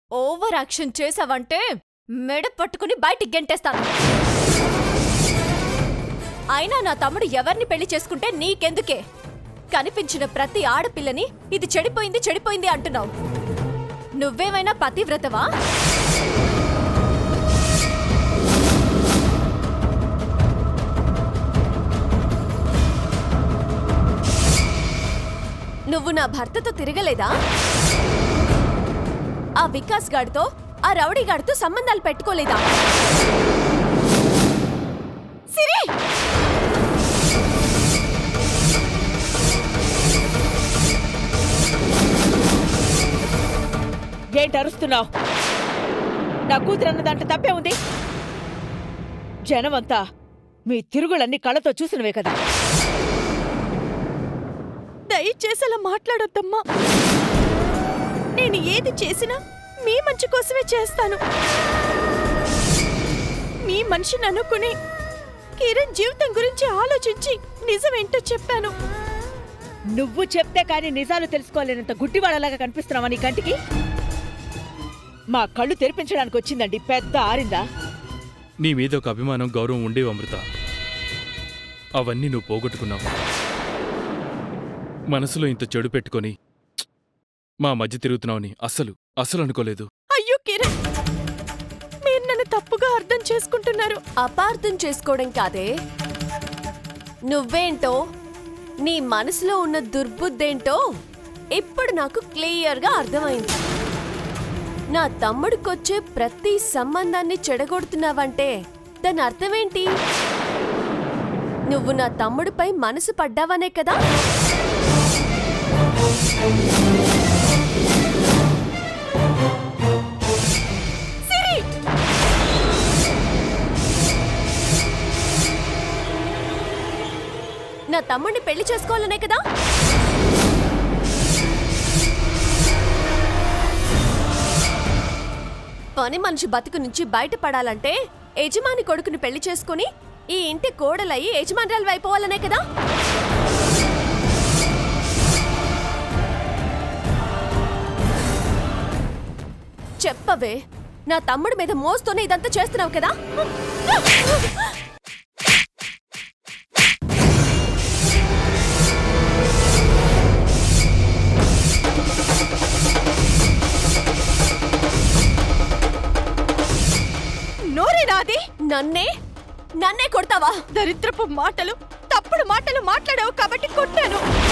Over action చేసావంటే మెడ పట్టుకుని బయటికి గెంటేస్తాను అయినా నా తమ్ముడు ఎవరిని పెళ్లి చేసుకుంటే నీకెందుకే కనిపించిన ప్రతి ఆడపిల్లని ఇది చెడిపోయింది చెడిపోయింది అంటున్నావు నువ్వేమైనా పతివ్రతవా నువ్వు నా భర్తతో తిరగలేదా ఆ వికాస్ గాడితో ఆ రౌడీ గాడితో సంబంధాలు పెట్టుకోలేదా సిరి ఏంటి అరుస్తున్నావు నా కూతురు అన్నదంటే తప్పే ఉంది జనమంతా మీ తిరుగులన్నీ కళ్ళతో చూసినవే కదా దయచేసి అలా మాట్లాడొద్దమ్మా నేను ఏది చేసినా మీ మంచి కోసమే చేస్తాను మీ మనిషిని అనుకుని కిరణ్ జీవితం గురించి ఆలోచించి నిజమేంటో చెప్పాను నువ్వు చెప్తే కానీ నిజాలు తెలుసుకోలేనంత గుడ్డివాడలాగా కనిపిస్తున్నావా నీ కంటికి మా కళ్ళు తెరిపించడానికి వచ్చిందండి పెద్ద ఆరిందా నీ మీద ఒక అభిమానం గౌరవం ఉండేవి అమృత అవన్నీ నువ్వు పోగొట్టుకున్నావు మనసులో ఇంత చెడు పెట్టుకొని "ఛ్! మా మధ్య తిరుగుతున్నావని అస్సలు అస్సలు అనుకోలేదు అయ్యో కిరణ్ మీరు నన్ను తప్పుగా అర్థం చేసుకుంటున్నారు అపార్థం చేసుకోవడం కాదే నువ్వేంటో నీ మనసులో ఉన్న దుర్బుద్ధేంటో ఇప్పుడు నాకు క్లియర్గా అర్థమైంది నా తమ్ముడికొచ్చే ప్రతి సంబంధాన్ని చెడగొడుతున్నావంటే దాని అర్థమేంటి నువ్వు నా తమ్ముడిపై మనసు పడ్డావనే కదా సిరి నా తమ్ముడిని పెళ్లి చేసుకోవాలనే కదా పని మనిషి బతుకు నుంచి బయటపడాలంటే యజమాని కొడుకుని పెళ్లి చేసుకుని ఈ ఇంటి కోడలయ్యి యజమానురాలు అయిపోవాలనే కదా చెప్పవే నా తమ్ముడి మీద మోస్తూనే ఇదంతా చేస్తున్నావు కదా నోరే నాది నన్నే నన్నే కొడతావా దరిద్రపు మాటలు తప్పుడు మాటలు మాట్లాడావు కాబట్టి కొట్టాను